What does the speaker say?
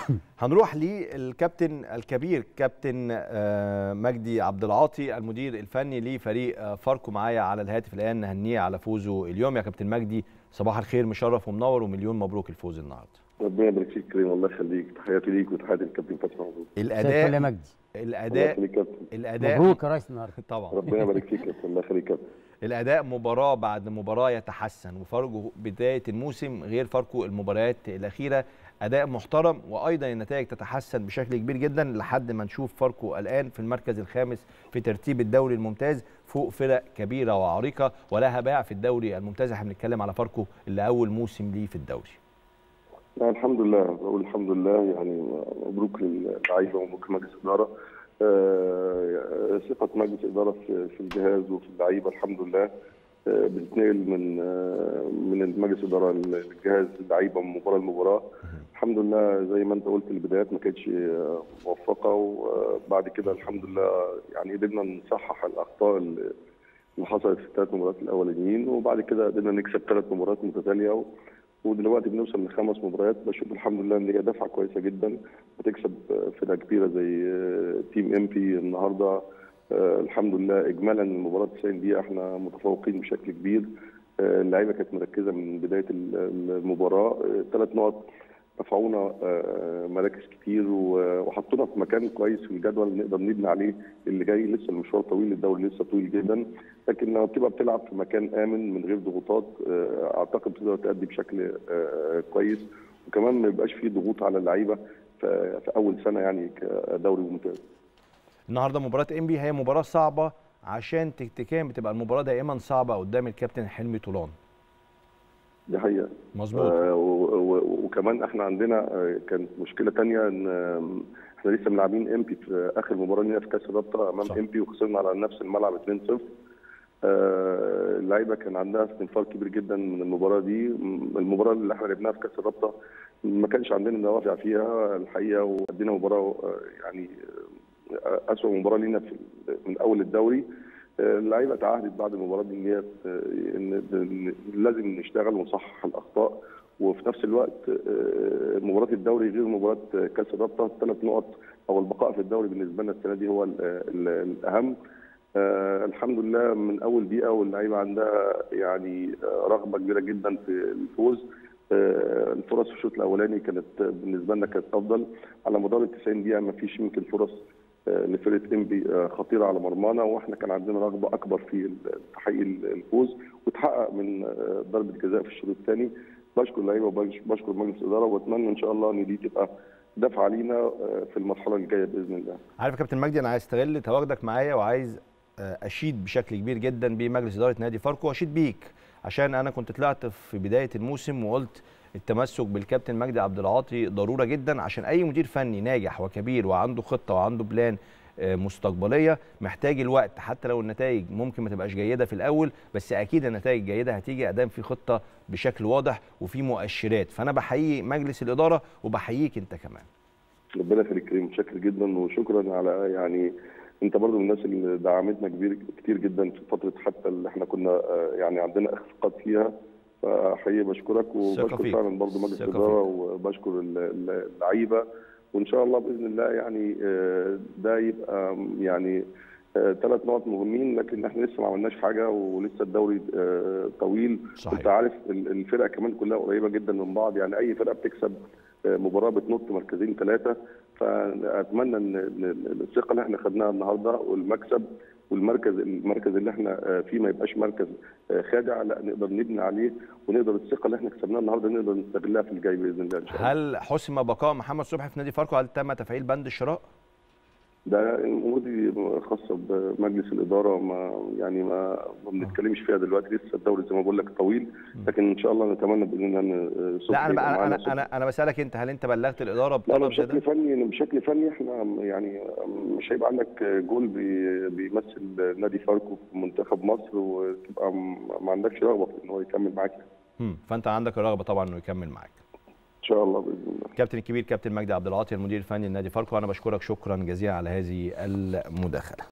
هنروح للكابتن الكبير كابتن آه، مجدي عبد العاطي المدير الفني لفريق آه، فاركو معايا على الهاتف الان نهنيه على فوزه اليوم يا كابتن مجدي صباح الخير مشرف ومنور ومليون مبروك الفوز النهارده ربنا يبارك فيك كريم الله يخليك تحياتي ليك وتحياتي للكابتن فتحي محمود مساء الفل يا الاداء مجدي الله الاداء يخليك كابتن الاداء مبروك يا ريس النهارده طبعا ربنا يبارك فيك كابتن الله يخليك كابتن الاداء مباراه بعد مباراه يتحسن وفاركو بدايه الموسم غير فاركو المباريات الاخيره اداء محترم وايضا النتائج تتحسن بشكل كبير جدا لحد ما نشوف فاركو الان في المركز الخامس في ترتيب الدوري الممتاز فوق فرق كبيره وعريقه ولها باع في الدوري الممتاز احنا بنتكلم على فاركو اللي اول موسم ليه في الدوري لا الحمد لله بقول الحمد لله يعني مبروك للعيبه ومبروك لمجلس الاداره آه، ثقه مجلس الاداره في في الجهاز وفي اللعيبه الحمد لله آه، بتتنقل من آه، من مجلس الاداره للجهاز اللعيبه من مباراه لمباراه الحمد لله زي ما انت قلت البدايات ما كانتش آه، موفقه وبعد كده الحمد لله يعني قدرنا نصحح الاخطاء اللي اللي حصلت في الثلاث مباريات الاولانيين وبعد كده قدرنا نكسب ثلاث مباريات متتاليه و... ودلوقتي بنوصل لخمس مباريات بشوف الحمد لله ان هي دفعه كويسه جدا بتكسب فرقه كبيره زي تيم ام بي النهارده آه، الحمد لله اجمالا المباراه 90 دقيقه احنا متفوقين بشكل كبير آه، اللعيبه كانت مركزه من بدايه ال- المباراه ثلاث نقط رفعونا آه، مراكز كتير و- وحطونا في مكان كويس في الجدول نقدر نبني عليه اللي جاي لسه المشوار طويل الدوري لسه طويل جدا لكن لما بتبقى بتلعب في مكان امن من غير ضغوطات آه، اعتقد بتقدر تأدي بشكل آه، كويس وكمان ما يبقاش فيه ضغوط على اللعيبه في في اول سنه يعني كدوري ممتاز النهارده مباراه انبي هي مباراه صعبه عشان تكتيكيا بتبقى المباراه دائما صعبه قدام الكابتن حلمي طولان دي حقيقه مظبوط آه، و- و- وكمان احنا عندنا آه، كانت مشكله تانية ان آم، احنا لسه ملاعبين امبي في اخر مباراه لينا في كاس الرابطه امام صح. امبي وخسرنا على نفس الملعب 2-0 آه، اللعيبه كان عندها استنفار كبير جدا من المباراه دي م- المباراه اللي احنا لعبناها في كاس الرابطه ما كانش عندنا دوافع فيها الحقيقه وادينا مباراه آه، يعني آه، اسوء مباراه لينا في من اول الدوري آه، اللعيبه تعهدت بعد المباراه دي ان هي آه، ان إن لازم نشتغل ونصحح الاخطاء وفي نفس الوقت آه، مباراه الدوري غير مباراه آه، كاس الرابطه الثلاث نقط او البقاء في الدوري بالنسبه لنا السنه دي هو ال- ال- الاهم آه الحمد لله من اول دقيقه واللعيبه عندها يعني آه رغبه كبيره جدا في الفوز آه الفرص في الشوط الاولاني كانت بالنسبه لنا كانت افضل على مدار ال 90 دقيقه ما فيش يمكن فرص آه لفرقه انبي آه خطيره على مرمانا واحنا كان عندنا رغبه اكبر في تحقيق الفوز وتحقق من آه ضربه جزاء في الشوط الثاني بشكر اللعيبه وبشكر مجلس الاداره واتمنى ان شاء الله ان دي تبقى دفعه لينا آه في المرحله الجايه باذن الله عارف يا كابتن مجدي انا عايز استغل تواجدك معايا وعايز آه، اشيد بشكل كبير جدا بمجلس اداره نادي فاركو واشيد بيك عشان انا كنت طلعت في بدايه الموسم وقلت التمسك بالكابتن مجدي عبد العاطي ضروره جدا عشان اي مدير فني ناجح وكبير وعنده خطه وعنده بلان آه، مستقبليه محتاج الوقت حتى لو النتائج ممكن ما تبقاش جيده في الاول بس اكيد النتائج جيده هتيجي ادام في خطه بشكل واضح وفي مؤشرات فانا بحيي مجلس الاداره وبحييك انت كمان ربنا يخليك كريم متشكر جدا وشكرا على يعني انت برضو من الناس اللي دعمتنا كبير كتير جدا في فتره حتى اللي احنا كنا آه، يعني عندنا اخفاقات فيها فحقيقي بشكرك ثقة وبشكر فيك. فعلا برضو مجلس ثقة الاداره وبشكر ال- ال- اللعيبه وان شاء الله باذن الله يعني آه، ده يبقى يعني ثلاث نقط مهمين لكن احنا لسه ما عملناش حاجه ولسه الدوري آه، طويل صحيح. انت عارف ال- الفرق كمان كلها قريبه جدا من بعض يعني اي فرقه بتكسب آه، مباراه بتنط مركزين ثلاثه فاتمنى ان إن الثقه اللي احنا خدناها النهارده والمكسب والمركز المركز اللي احنا آه، فيه ما يبقاش مركز آه، خادع لا نقدر نبني عليه ونقدر الثقه اللي احنا كسبناها النهارده نقدر نستغلها في الجاي باذن الله ان شاء الله هل حسم بقاء محمد صبحي في نادي فاركو هل تم تفعيل بند الشراء ده الامور دي خاصه بمجلس الاداره ما يعني ما ما بنتكلمش فيها دلوقتي لسه الدوري زي ما بقول لك طويل لكن ان شاء الله نتمنى باذن الله ان صبحي لا انا يبقى بقى معانا انا صبحي. انا انا بسالك انت هل انت بلغت الاداره لا لا بطلب زي بشكل ده؟ فني بشكل فني احنا يعني مش هيبقى عندك جول بي- بيمثل نادي فاركو في منتخب مصر وتبقى م- ما عندكش رغبه في ان هو يكمل معاك يعني. مم. فانت عندك الرغبه طبعا انه يكمل معاك. ان شاء الله باذن الله كابتن الكبير كابتن مجدي عبد العاطي المدير الفني لنادي فاركو انا بشكرك شكرا جزيلا على هذه المداخله.